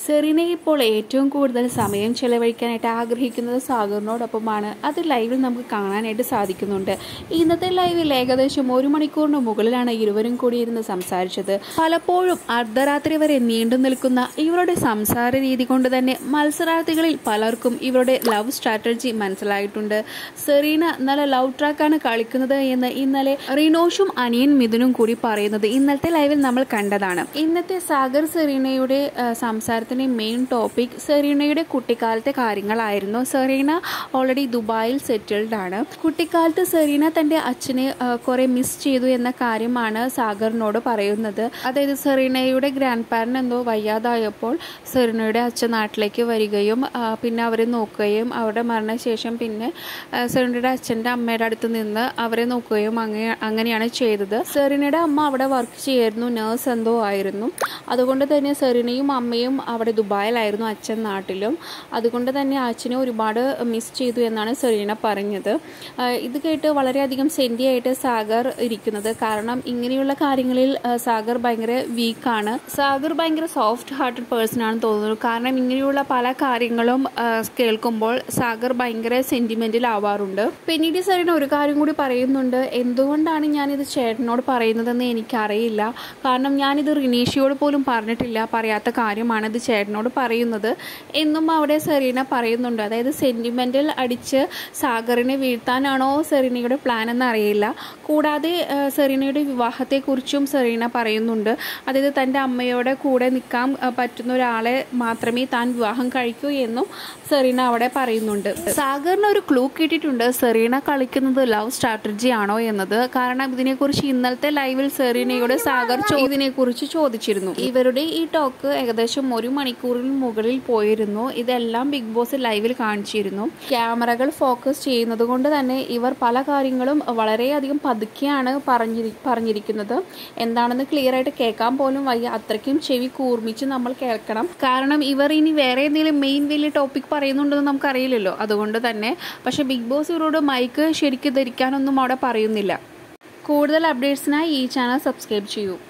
Serena ഇപ്പോൾ ഏറ്റവും കൂടുതൽ സമയം ചെലവഴിക്കാനായിട്ട് ആഗ്രഹിക്കുന്നത് സാഗറിനോടൊപ്പമാണ് അത് ലൈവിൽ നമുക്ക് കാണാനായിട്ട് സാധിക്കുന്നുണ്ട് ഇന്നത്തെ ലൈവിൽ ഏകദേശം ഒരു മണിക്കൂറിന് മുകളിലാണ് ഇരുവരും കൂടി ഇരുന്ന് സംസാരിച്ചത് പലപ്പോഴും അർദ്ധരാത്രി വരെ നീണ്ടു നിൽക്കുന്ന ഇവരുടെ സംസാര രീതി കൊണ്ട് തന്നെ മത്സരാർത്ഥികളിൽ പലർക്കും ഇവരുടെ ലവ് സ്ട്രാറ്റജി മനസ്സിലായിട്ടുണ്ട് സെറീന നല്ല ലവ് ട്രാക്കാണ് കളിക്കുന്നത് എന്ന് ഇന്നലെ റിനോഷും അനിയൻ മിഥുനും കൂടി പറയുന്നത് ഇന്നത്തെ ലൈവിൽ നമ്മൾ കണ്ടതാണ് ഇന്നത്തെ സാഗർ സെറീനയുടെ ആ, സംസാരത്തിന്റെ മെയിൻ ടോപ്പിക് സെറീനയുടെ കുട്ടിക്കാലത്തെ കാര്യങ്ങളായിരുന്നു സെറീന ഓൾറെഡി ദുബായിൽ സെറ്റിൽഡ് ആണ് കുട്ടിക്കാലത്ത് സെറീന തന്റെ അച്ഛനെ ആ, കുറെ മിസ് ചെയ്തു എന്ന കാര്യമാണ് സാഗറിനോട് പറയുന്നത് അതായത് സെറീനയുടെ ഗ്രാൻഡ് പാരന്റ് എന്തോ വയ്യാതായപ്പോൾ സെറീനയുടെ അച്ഛൻ നാട്ടിലേക്ക് വരികയും ആ, പിന്നെ അവരെ നോക്കുകയും അവരുടെ മരണശേഷം പിന്നെ ആ, സെറീനയുടെ അച്ഛൻ്റെ അമ്മയുടെ അടുത്ത് നിന്ന് അവരെ നോക്കുകയും അങ്ങനെ അങ്ങനെയാണ് ചെയ്തത് സെറീനയുടെ അമ്മ അവിടെ വർക്ക് ചെയ്യായിരുന്നു നേഴ്സ് എന്തോ ആയിരുന്നു അതുകൊണ്ട് തന്നെ സെറീനയും അമ്മയും അവിടെ ദുബായിലായിരുന്നു അച്ഛൻ നാട്ടിലും അതുകൊണ്ട് തന്നെ അച്ഛനെ ഒരുപാട് മിസ് ചെയ്തു എന്നാണ് സെറീന പറഞ്ഞത് ആ, ഇത് കേട്ട് വളരെയധികം സെൻറ്റി ആയിട്ട് സാഗർ ഇരിക്കുന്നത് കാരണം ഇങ്ങനെയുള്ള കാര്യങ്ങളിൽ ആ, സാഗർ ഭയങ്കര വീക്കാണ് സാഗർ ഭയങ്കര സോഫ്റ്റ് ഹാർട്ടഡ് പേഴ്സൺ ആണെന്ന് തോന്നുന്നു കാരണം ഇങ്ങനെയുള്ള പല കാര്യങ്ങളും ആ, കേൾക്കുമ്പോൾ സാഗർ ഭയങ്കര സെന്റിമെന്റിൽ ആവാറുണ്ട് പിന്നീട് സെറീന ഒരു കാര്യം കൂടി പറയുന്നുണ്ട് എന്തുകൊണ്ടാണ് ഞാനിത് ചേട്ടനോട് പറയുന്നതെന്ന് എനിക്കറിയില്ല കാരണം ഞാനിത് റിനീഷയോട് പോലും പറഞ്ഞിട്ടില്ല പറയാത്ത കാര്യമാണ് ഇത് ചേട്ടനോട് പറയുന്നത് എന്നും അവിടെ സെറീന പറയുന്നുണ്ട് അതായത് സെന്റിമെന്റൽ അടിച്ച് സാഗറിനെ വീഴ്ത്താനാണോ സെറീനയുടെ പ്ലാൻ എന്ന് അറിയില്ല കൂടാതെ ആ, സെറീനയുടെ വിവാഹത്തെക്കുറിച്ചും സെറീന പറയുന്നുണ്ട് അതായത് തൻ്റെ അമ്മയോടെ കൂടെ നിൽക്കാൻ ആ, പറ്റുന്ന ഒരാളെ മാത്രമേ താൻ വിവാഹം കഴിക്കൂ എന്നും സെറീന അവിടെ പറയുന്നുണ്ട് സാഗറിന് ഒരു ക്ലൂ കിട്ടിയിട്ടുണ്ട് സെറീന കളിക്കുന്നത് ലവ് സ്ട്രാറ്റജി ആണോ എന്നത് കാരണം ഇതിനെക്കുറിച്ച് ഇന്നലത്തെ ലൈവിൽ സെറീനയുടെ സാഗർ ചോ- ഇതിനെക്കുറിച്ച് ചോദിച്ചിരുന്നു ഇവരുടെ ഈ ടോക്ക് ഏകദേശം ഒരു മണിക്കൂറിന് മുകളിൽ പോയിരുന്നു ഇതെല്ലാം ബിഗ് ബോസ് ലൈവിൽ കാണിച്ചിരുന്നു ക്യാമറകൾ ഫോക്കസ് ചെയ്യുന്നത് കൊണ്ട് തന്നെ ഇവർ പല കാര്യങ്ങളും വളരെയധികം പതുക്കെയാണ് പറഞ്ഞിരി പറഞ്ഞിരിക്കുന്നത് എന്താണെന്ന് ക്ലിയർ ആയിട്ട് കേൾക്കാൻ പോലും വയ്യ അത്രയ്ക്കും ചെവി കൂർമിച്ച് നമ്മൾ കേൾക്കണം കാരണം ഇവർ ഇനി വേറെ എന്തെങ്കിലും മെയിൻ വലിയ ടോപ്പിക് പറയുന്നുണ്ടെന്ന് നമുക്കറിയില്ലല്ലോ അതുകൊണ്ട് തന്നെ പക്ഷെ ബിഗ് ബോസ് ഇവരോട് മൈക്ക് ശരിക്ക് ധരിക്കാനൊന്നും അവിടെ പറയുന്നില്ല കൂടുതൽ അപ്ഡേറ്റ്സിനായി ഈ ചാനൽ സബ്സ്ക്രൈബ് ചെയ്യൂ